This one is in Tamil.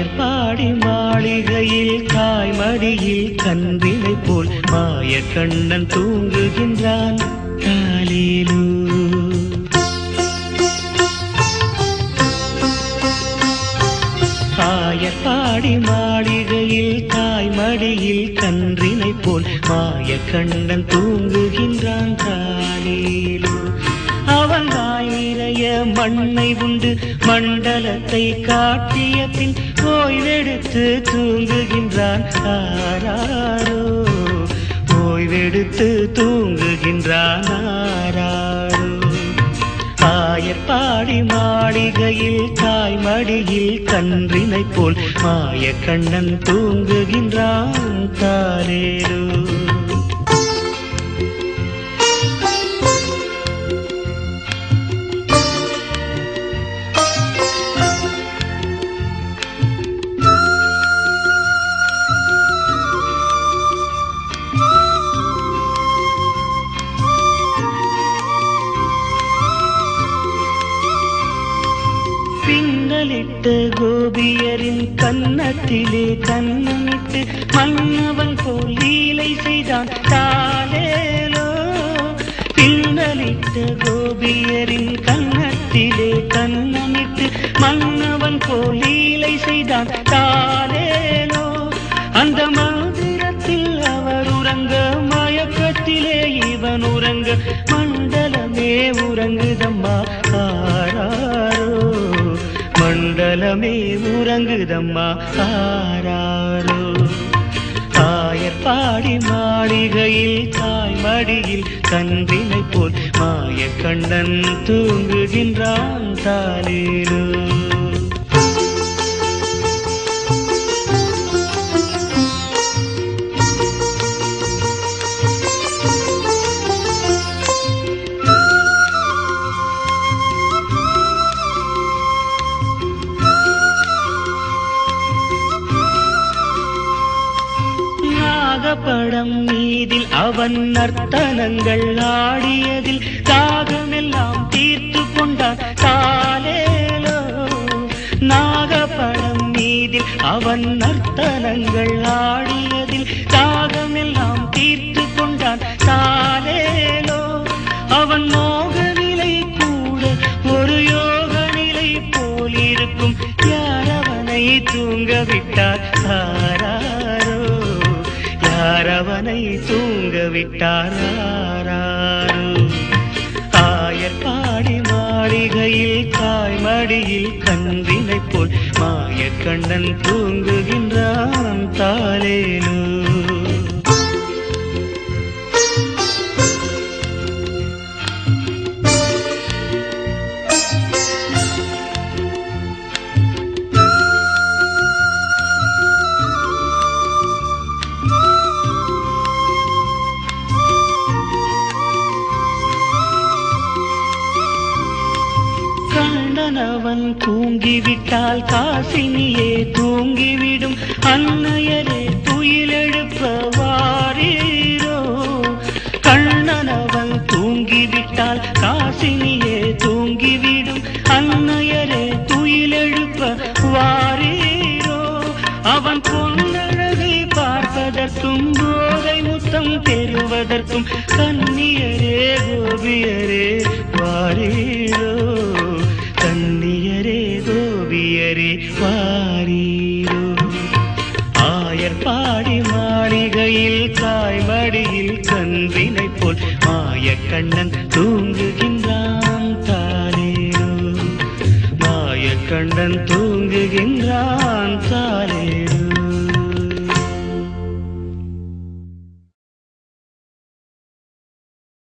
ஆயர்பாடி மாளிகையில் தாய்மடியில் கன்றினை போல் மாய கண்ணன் தூங்குகின்றான் காலிலு ஆயர்பாடி மாளிகையில் தாய்மடியில் கன்றினை போல் மாய கண்ணன் தூங்குகின்றான் காலிலு அவன் வாய் நிறைய மண்ணை உண்டு மண்டலத்தை காட்டிய பின் ஓய்வெடுத்து தூங்குகின்றான் ஆராரோ ஓய்வெடுத்து தூங்குகின்றான் ஆராரோ ஆயர்பாடி மாளிகையில் தாய்மடியில் கன்றினை போல் மாய கண்ணன் தூங்குகின்றான் தாரேரோ பின்னலிட்ட கோபியரின் கன்னத்திலே கண்ணமிட்டு மன்னவன் போல் லீலை செய்தான் தாலேலோ பின்னலிட்ட கோபியரின் கன்னத்திலே கண்ணமிட்டு மன்னவன் போல் லீலை செய்தான் தாலேலோ அந்த மந்திரத்தில் அவர் உறங்க மயக்கத்திலே இவன் உறங்க மண்டலமே உறங்குதம்மா ஆராரோ மண்டலமே உறங்குதம்மா ஆராரோ ஆயர்பாடி மாளிகையில் தாய்மடியில் கன்றினை போல் மாய கண்ணன் தூங்குகின்றான் தாலேலோ நாகப்படம் மீதில் அவன் நர்த்தனங்கள் ஆடியதில் தாகமெல்லாம் தீர்த்து கொண்டான் தாலேலோ நாகப்படம் மீதில் அவன் நர்த்தனங்கள் ஆடியதில் தாகமெல்லாம் தீர்த்து கொண்டான் தாலேலோ அவன் மோக நிலை கூட ஒரு யோக நிலை போல் இருக்கும் யார் அவனை தூங்க விட்டார் ஆராரோ யார் அவனை தூங்க விட்டார் ஆராரோ ஆயர்பாடி மாளிகையில் தாய்மடியில் கன்றினை போல் மாய கண்ணன் தூங்குகின்றான் தாலேலோ கண்ணனவன் தூங்கிவிட்டால் காசினியே தூங்கிவிடும் அன்னையரே துயிலெழுப்ப வாரீரோ கண்ணனவன் தூங்கிவிட்டால் காசினியே தூங்கிவிடும் அன்னையரே துயிலெழுப்ப வாரீரோ அவன் பொன்னழகை பார்ப்பதற்கும் போதை முத்தம் பெறுவதற்கும் கன்னியரே கோபியரே வாரீரோ கன்னியரே கோபியரே வாரீரோ ஆயர்பாடி மாளிகையில் தாய்மடியில் கன்றினை போல் மாய கண்ணன் தூங்குகின்றான் தாலேரோ மாய கண்ணன் தூங்குகின்றான் தாலேரோ